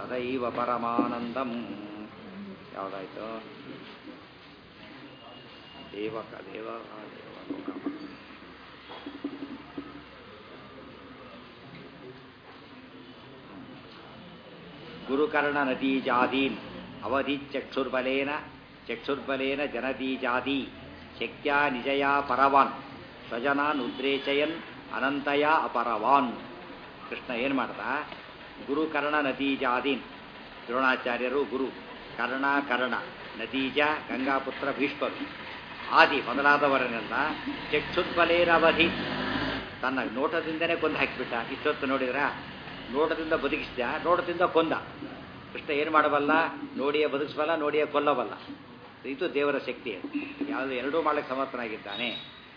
ತದೈವ ಪರಮಾನಂದಂ ಯಾವುದಾಯ್ತು ದೇವಕ ದೇವ ದೇವಲೋಕ ಗುರುಕರ್ಣ ನದೀಜಾದೀನ್ ಅವಧಿ ಚಕ್ಷುರ್ಬಲೇನ ಚಕ್ಷುರ್ಬಲೇನ ಜನದೀಜಾದಿ ಶಕ್ಯ ನಿಜಯ ಪರವಾನ್ ಸ್ವಜನಾನ್ ಉದ್ರೇಚಯನ್ ಅನಂತಯ ಅಪರವಾನ್ ಕೃಷ್ಣ ಏನು ಮಾಡ್ದ ಗುರುಕರ್ಣ ನದೀಜಾದೀನ್ ದ್ರೋಣಾಚಾರ್ಯರು ಗುರು ಕರ್ಣ ಕರ್ಣ ನದೀಜ ಗಂಗಾಪುತ್ರ ಭೀಷ್ಮರು ಆದಿ ಮೊದಲಾದವರನ್ನೆಲ್ಲ ಚಕ್ಷುರ್ಬಲೇನ ಅವಧಿ ತನ್ನ ನೋಟದಿಂದನೇ ಕೊಂದು ಹಾಕಿಬಿಟ್ಟ ಇಷ್ಟೊತ್ತು ನೋಡಿದ್ರ ನೋಟದಿಂದ ಬದುಕಿಸಿದ ನೋಟದಿಂದ ಕೊಂದ ಕೃಷ್ಣ ಏನು ಮಾಡಬಲ್ಲ ನೋಡಿಯೇ ಬದುಕಿಸಬಲ್ಲ ನೋಡಿಯೇ ಕೊಲ್ಲಬಲ್ಲ ಇದು ದೇವರ ಶಕ್ತಿ ಯಾವುದು ಎರಡೂ ಮಾಡಕ್ಕೆ ಸಮರ್ಥನಾಗಿದ್ದಾನೆ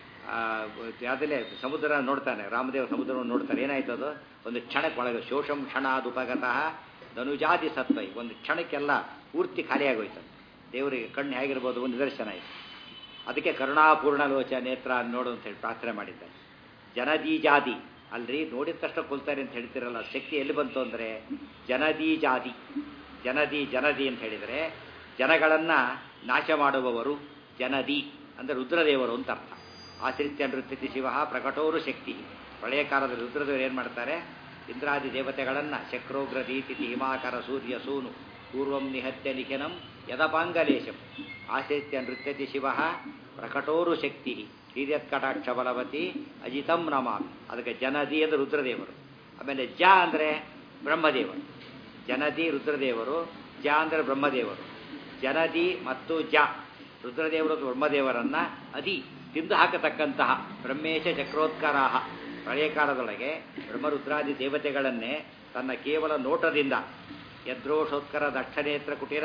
ಯಾವುದಲ್ಲೇ ಸಮುದ್ರ ನೋಡ್ತಾನೆ ರಾಮದೇವ ಸಮುದ್ರವನ್ನು ನೋಡ್ತಾನೆ ಏನಾಯ್ತು ಅದು ಒಂದು ಕ್ಷಣಕ್ಕೆ ಒಳಗೆ ಶೋಷಂ ಕ್ಷಣಾದುಪಗತಃ ಧನುಜಾದಿ ಸತ್ವೈ ಒಂದು ಕ್ಷಣಕ್ಕೆಲ್ಲ ಪೂರ್ತಿ ಖಾಲಿಯಾಗೋಯ್ತು ದೇವರಿಗೆ ಕಣ್ಣು ಹೇಗಿರ್ಬೋದು ಒಂದು ನಿದರ್ಶನ ಆಯಿತು ಅದಕ್ಕೆ ಕರುಣಾಪೂರ್ಣ ಲೋಚ ನೇತ್ರ ನೋಡು ಅಂತ ಹೇಳಿ ಪ್ರಾರ್ಥನೆ ಮಾಡಿದ್ದಾರೆ ಜನದೀ ಜಾತಿ ಅಲ್ರಿ ನೋಡಿದ ತಕ್ಷಣ ಕೊಲ್ತಾರೆ ಅಂತ ಹೇಳ್ತಿರಲ್ಲ ಶಕ್ತಿ ಎಲ್ಲಿ ಬಂತು ಅಂದರೆ ಜನದೀ ಜಾತಿ ಜನದಿ ಜನದಿ ಅಂತ ಹೇಳಿದರೆ ಜನಗಳನ್ನು ನಾಶ ಮಾಡುವವರು ಜನದಿ ಅಂದರೆ ರುದ್ರದೇವರು ಅಂತ ಅರ್ಥ ಆಶ್ರಿತ್ಯ ನೃತ್ಯತಿ ಶಿವ ಪ್ರಕಟೋರು ಶಕ್ತಿ ಪ್ರಳಯ ಕಾಲದಲ್ಲಿ ರುದ್ರದೇವರು ಏನು ಮಾಡ್ತಾರೆ ಇಂದ್ರಾದಿ ದೇವತೆಗಳನ್ನು ಚಕ್ರೋಗ್ರ ದೀತಿಥಿ ಹಿಮಾಕರ ಸೂರ್ಯ ಸೂನು ಪೂರ್ವಂ ನಿಹತ್ಯ ನಿಖಿನಂ ಯದಪಾಂಗಲೇಶಂ ಆಶ್ರಿತ್ಯ ನೃತ್ಯತಿ ಶಿವ ಪ್ರಕಟೋರು ಶಕ್ತಿ ಹಿರಿಯತ್ಕಟಾಕ್ಷ ಬಲವತಿ ಅಜಿತಂ ನಮಾಮಿ ಅದಕ್ಕೆ ಜನದಿ ಅಂದರೆ ರುದ್ರದೇವರು ಆಮೇಲೆ ಜ ಅಂದರೆ ಬ್ರಹ್ಮದೇವರು ಜನದಿ ರುದ್ರದೇವರು ಜ ಅಂದರೆ ಬ್ರಹ್ಮದೇವರು ಜನದಿ ಮತ್ತು ಜ ರುದ್ರದೇವರು ಬ್ರಹ್ಮದೇವರನ್ನ ಅದಿ ತಿಂದು ಹಾಕತಕ್ಕಂತಹ ಬ್ರಹ್ಮೇಶ ಚಕ್ರೋತ್ಕರಾಹ ಪ್ರಳಯಕಾಲದೊಳಗೆ ಬ್ರಹ್ಮರುದ್ರಾದಿ ದೇವತೆಗಳನ್ನೇ ತನ್ನ ಕೇವಲ ನೋಟದಿಂದ ಯದ್ರೋಷೋತ್ಕರ ದಕ್ಷನೇತ್ರ ಕುಟೀರ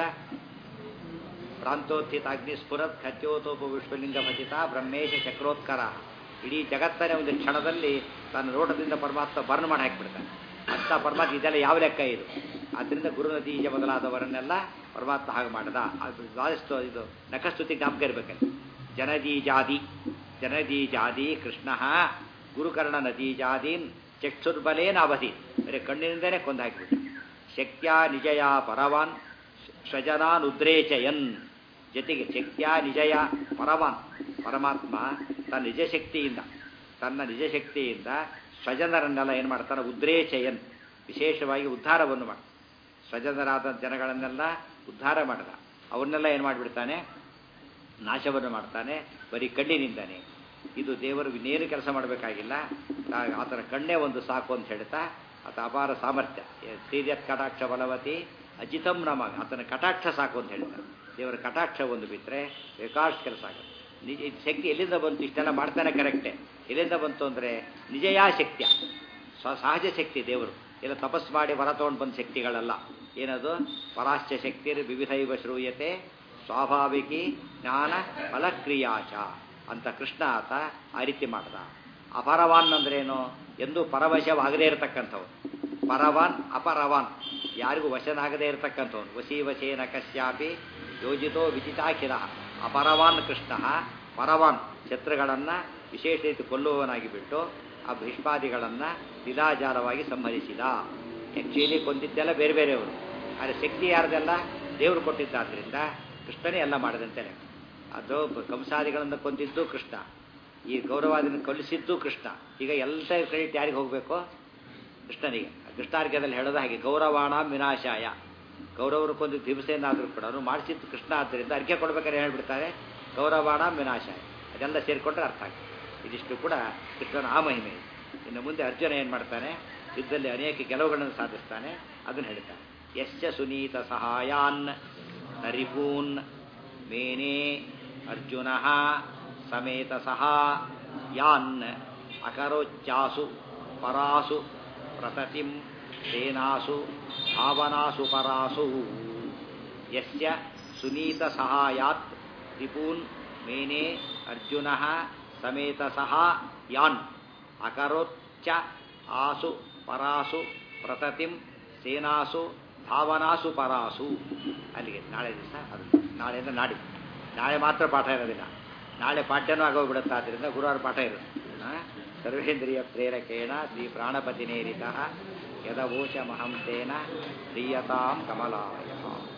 ಪ್ರಾಂತೋತ್ಥಿತ ಅಗ್ನಿಸ್ಫುರತ್ ಖತ್ಯೋತೋಪ ವಿಶ್ವಲಿಂಗ ಭಜಿತ ಬ್ರಹ್ಮೇಶ ಚಕ್ರೋತ್ಕರ ಇಡೀ ಜಗತ್ತನೇ ಒಂದು ಕ್ಷಣದಲ್ಲಿ ತನ್ನ ನೋಟದಿಂದ ಪರಮಾತ್ಮ ಬರ್ನ್ ಮಾಡಿ ಹಾಕಿಬಿಡ್ತಾನೆ ಅಂತ ಪರಮಾತ್ಮ ಇದೆಲ್ಲ ಯಾವ ಲೆಕ್ಕ ಇದು ಆದ್ದರಿಂದ ಗುರು ನದೀಜ ಮೊದಲಾದವರನ್ನೆಲ್ಲ ಪರಮಾತ್ಮ ಹಾಗೆ ಮಾಡದ ಅದು ದ್ವಾದಶ ಇದು ನಖಸ್ತುತಿ ಜ್ಞಾಪಕ ಇರಬೇಕಲ್ಲಿ ಜನದೀ ಜಾದಿ ಜನದೀ ಜಾದಿ ಕೃಷ್ಣ ಗುರುಕರ್ಣ ನದೀ ಜಾದೀನ್ ಚಕ್ಷುರ್ಬಲೇನ ಅವಧಿ ಬರೀ ಕಣ್ಣಿನಿಂದಲೇ ಕೊಂದು ಹಾಕಿಬಿಟ್ಟ ಶಕ್ತ್ಯ ನಿಜಯ ಪರವಾನ್ ಸ್ವಜನಾನ್ ಉದ್ರೇಚಯನ್ ಜೊತೆಗೆ ಶಕ್ತ್ಯ ನಿಜಯ ಪರವಾನ್ ಪರಮಾತ್ಮ ತನ್ನ ನಿಜ ಶಕ್ತಿಯಿಂದ ತನ್ನ ನಿಜ ಶಕ್ತಿಯಿಂದ ಸ್ವಜನರನ್ನೆಲ್ಲ ಏನು ಮಾಡ್ತಾನೆ ಉದ್ರೇಚಯನ್ ವಿಶೇಷವಾಗಿ ಉದ್ಧಾರವನ್ನು ಮಾಡ ಸ್ವಜನರಾದ ಜನಗಳನ್ನೆಲ್ಲ ಉದ್ಧಾರ ಮಾಡಿದ ಅವನ್ನೆಲ್ಲ ಏನು ಮಾಡಿಬಿಡ್ತಾನೆ ನಾಶವನ್ನು ಮಾಡ್ತಾನೆ ಬರೀ ಕಣ್ಣಿನಿಂದಾನೆ ಇದು ದೇವರು ಇನ್ನೇನು ಕೆಲಸ ಮಾಡಬೇಕಾಗಿಲ್ಲ ಆತನ ಕಣ್ಣೇ ಒಂದು ಸಾಕು ಅಂತ ಹೇಳ್ತಾ ಆತ ಅಪಾರ ಸಾಮರ್ಥ್ಯ ಶ್ರೀರ್ಯತ್ ಕಟಾಕ್ಷ ಬಲವತಿ ಅಜಿತಂ ನಮ ಆತನ ಕಟಾಕ್ಷ ಸಾಕು ಅಂತ ಹೇಳ್ತಾರೆ ದೇವರ ಕಟಾಕ್ಷ ಒಂದು ಬಿಟ್ಟರೆ ಬೇಕಾಷ್ಟು ಕೆಲಸ ಆಗುತ್ತೆ ನಿಜ ಶಕ್ತಿ ಎಲ್ಲಿಂದ ಬಂತು ಇಷ್ಟೆಲ್ಲ ಮಾಡ್ತಾನೆ ಕರೆಕ್ಟೇ ಎಲ್ಲಿಂದ ಬಂತು ಅಂದರೆ ನಿಜಯಾ ಶಕ್ತಿಯ ಸ್ವ ಸಹಜ ಶಕ್ತಿ ದೇವರು ಎಲ್ಲ ತಪಸ್ ಮಾಡಿ ಹೊರ ತೊಗೊಂಡು ಬಂದ ಶಕ್ತಿಗಳಲ್ಲ ಏನದು ಪರಾಶ್ಚ ಶಕ್ತಿ ವಿವಿಧೈವ ಶ್ರೂಯತೆ ಸ್ವಾಭಾವಿಕಿ ಜ್ಞಾನ ಫಲಕ್ರಿಯಾಚ ಅಂತ ಕೃಷ್ಣ ಆತ ಆ ರೀತಿ ಮಾಡ್ದ ಅಪರವಾನ್ ಅಂದ್ರೇನು ಎಂದು ಪರವಶವಾಗದೇ ಇರತಕ್ಕಂಥವ್ರು ಪರವಾನ್ ಅಪರವಾನ್ ಯಾರಿಗೂ ವಶನಾಗದೇ ಇರತಕ್ಕಂಥವ್ನು ವಶಿ ವಶೇನ ಕಶ್ಯಾಪಿ ಯೋಜಿತೋ ವಿಜಿತಾಖಿಲ ಅಪರವಾನ್ ಕೃಷ್ಣ ಪರವಾನ್ ಶತ್ರುಗಳನ್ನು ವಿಶೇಷ ರೀತಿ ಕೊಲ್ಲುವವನಾಗಿ ಬಿಟ್ಟು ಆ ಭೀಷ್ಮಾದಿಗಳನ್ನು ಲೀಲಾಜಾಲವಾಗಿ ಸಂಹರಿಸಿದ ಆ್ಯಕ್ಚುಲಿ ಕೊಂದಿದ್ದೆಲ್ಲ ಬೇರೆ ಬೇರೆಯವರು ಆದರೆ ಶಕ್ತಿ ಯಾರ್ದೆಲ್ಲ ದೇವರು ಕೊಟ್ಟಿದ್ದಾದ್ರಿಂದ ಕೃಷ್ಣನೇ ಎಲ್ಲ ಮಾಡಿದಂತೆ ಅದು ಕಂಸಾದಿಗಳನ್ನು ಕೊಂದಿದ್ದು ಕೃಷ್ಣ ಈ ಗೌರವಾದಿನ ಕೊಲ್ಲಿಸಿದ್ದು ಕೃಷ್ಣ ಈಗ ಎಲ್ಲ ಕ್ರೆಡಿಟ್ ಯಾರಿಗೆ ಹೋಗಬೇಕು ಕೃಷ್ಣನಿಗೆ ಕೃಷ್ಣಾರ್ಘ್ಯದಲ್ಲಿ ಹೇಳೋದು ಹಾಗೆ ಗೌರವಾಣ ವಿನಾಶಾಯ ಗೌರವರು ಕೊಂದು ದಿವಸೇನಾದರೂ ಕೂಡ ಅವರು ಮಾಡಿಸಿದ್ದು ಕೃಷ್ಣ ಆದ್ದರಿಂದ ಅರ್ಘ್ಯ ಕೊಡ್ಬೇಕಾದ್ರೆ ಹೇಳ್ಬಿಡ್ತಾರೆ ಗೌರವಾಣ ವಿನಾಶಾಯ ಅದೆಲ್ಲ ಸೇರಿಕೊಂಡ್ರೆ ಅರ್ಥ ಆಗ್ತದೆ ಇದಿಷ್ಟು ಕೂಡ ಕೃಷ್ಣನ ಆ ಮಹಿಮೆ ಇನ್ನು ಮುಂದೆ ಅರ್ಜುನ ಏನು ಮಾಡ್ತಾನೆ ಯುದ್ಧದಲ್ಲಿ ಅನೇಕ ಗೆಲುವುಗಳನ್ನು ಸಾಧಿಸ್ತಾನೆ ಅದನ್ನು ಹೇಳ್ತಾನೆ ಯಶ್ಚ ಸುನೀತ ಸಹಾಯಾನ್ ನರಿಪೂನ್ ಮೇನೆ ಅರ್ಜುನ ಸಮೇತ ಸಹ ಯಾನ್ ಅಕರೋಚ್ಚಾಸು ಪರಾಸು ಪ್ರತತಿಂ ಸೇನಾಸು ಭಾವನಾಸು ಪರಾಸು ಯಸ್ಯ ಸುನೀತ ಸಹಾಯಾತ್ ರಿಪೂನ್ ಮೇನೆ ಅರ್ಜುನ ಸಮೇತ ಸಹ ಯಾನ್ ಅಕರೋಚ್ಚ ಆಸು ಪರಾಸು ಪ್ರತತಿಂ ಸೇನಾಸು ಭಾವನಾಸು ಪರಾಸು ಅಲ್ಲಿಗೆ ನಾಳೆ ದಿವಸ ಅದು ನಾಳೆಯಿಂದ ನಾಡಿ ನಾಳೆ ಮಾತ್ರ ಪಾಠ ಇರೋದಿಲ್ಲ ನಾಳೆ ಪಾಠ್ಯನೂ ಆಗೋಗ್ಬಿಡುತ್ತೆ ಆದ್ದರಿಂದ ಗುರುವಾರ ಪಾಠ ಇರುತ್ತೆ ಸರ್ವೇಂದ್ರಿಯ ಪ್ರೇರಕೇಣ ಶ್ರೀ ಪ್ರಾಣಪತಿ ನೇರಿತ ಯದವೋಚಮಹಂ ತೇನ ಪ್ರೀಯತಾಂ ಕಮಲಾಯ